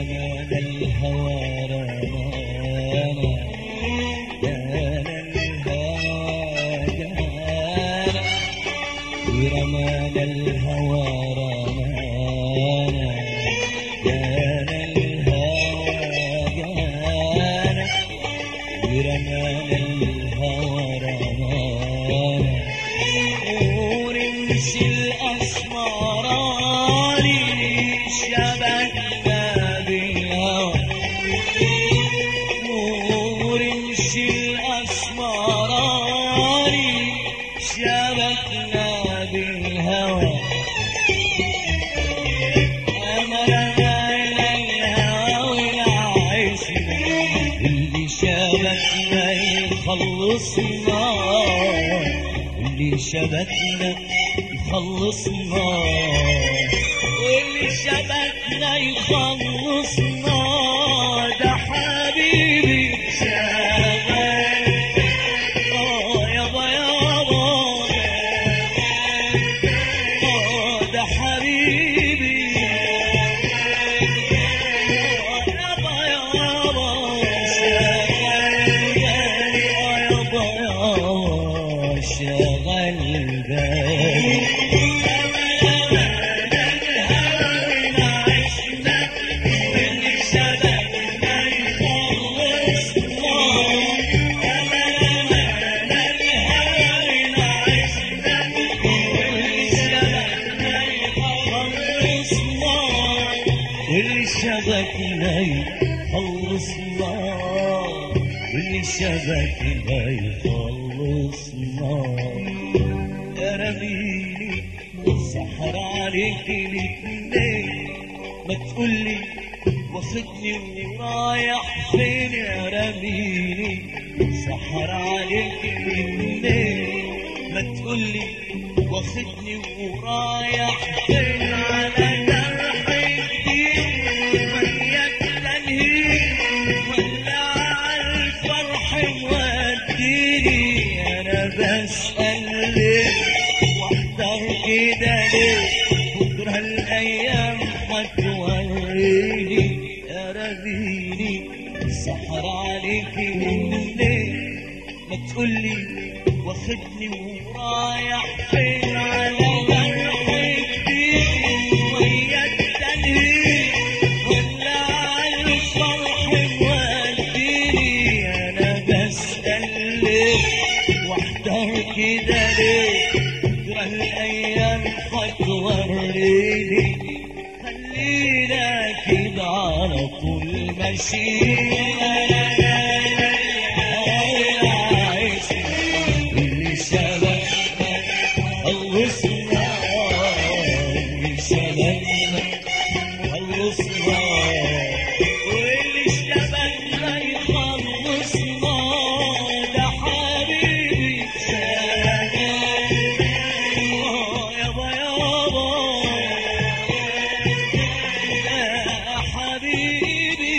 رمانا الهوى رمانا جانا الهوى جانا ورمانا الهوى رمانا جانا الهوى جانا ورمانا الهوى رمانا ونمشي الأسمراني شبكنا بالهوى ونمشي الأسمراني شبكنا بالهوى أمرنا إلى الهوى والعشنا اللي شبكنا يخلصنا اللي شبكنا يخلصنا واللي شبكنا يخلصنا ده حبيبي شغال آه يابا يابا آه ده حبيبي يابا يابا شغال بالي آه يابا يابا شغال بالي واللي شبكنا يخلصنا واللي شبكنا يخلصنا يا رميني سحر عليك الاتنين ما تقولي واخدني ورايح فين يا رميني سحر عليك الاتنين ما تقولي واخدني ورايح فين على جرح الدين وياك تنهيد ولا على الفرح موديني انا بسأل ليه واحضر كده ليه بكره الايام هتوريني يا رميني سحر عليك الليل ما تقولي واخدني ورايح فين على جرح الدين ويا التنهيد ولا على الفرح موديني انا بسأل ليه واحضر كده ليه بكره الايام هتوريني خلينا كده على طول ماشيين اللي شبكنا خلصنا اللي شبكنا خلصنا واللي شبكنا يخلصنا ده حبيبي شبكنا يابا يابا يا حبيبي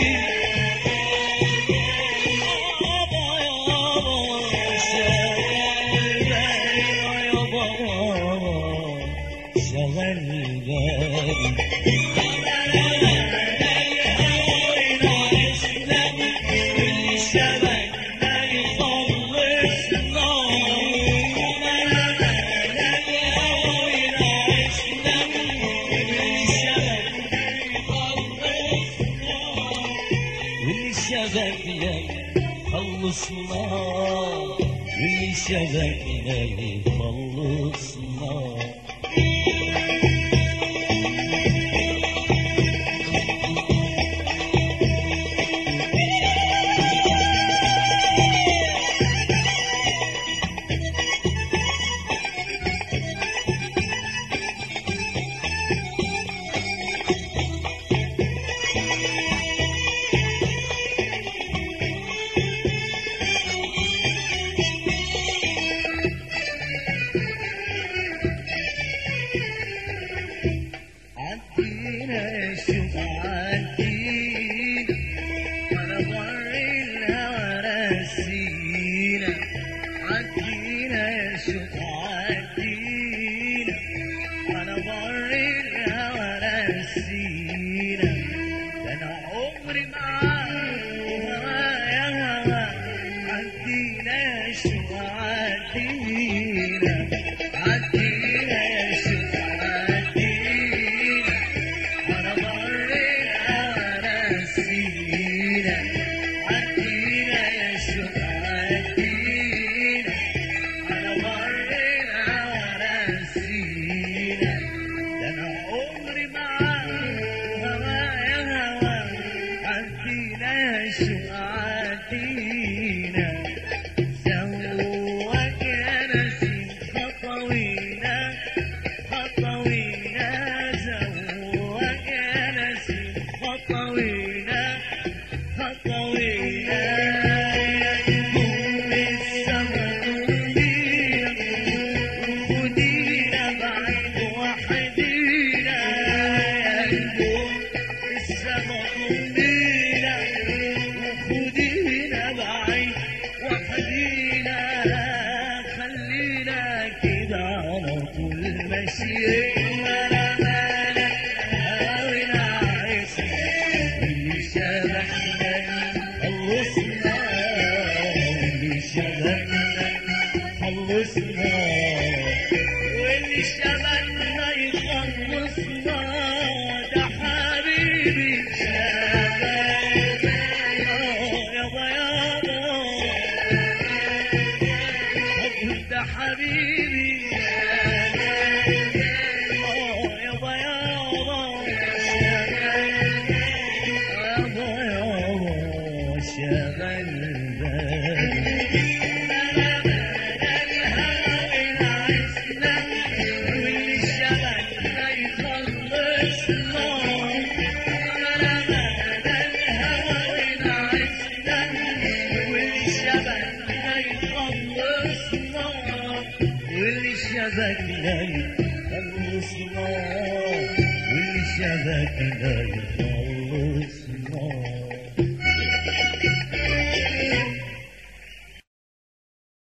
يابا يابا شغل بالي يابا يابا شغل بالي واللي شبكنا خلصنا واللي شبكنا خلصنا واللي شبكنا يخلصنا ده حبيبي شبكنا يابا يابا ده حبيبي يابا يابا يابا يابا شغل بالي واللي شبكنا يخلصنا واللي شبكنا يخلصنا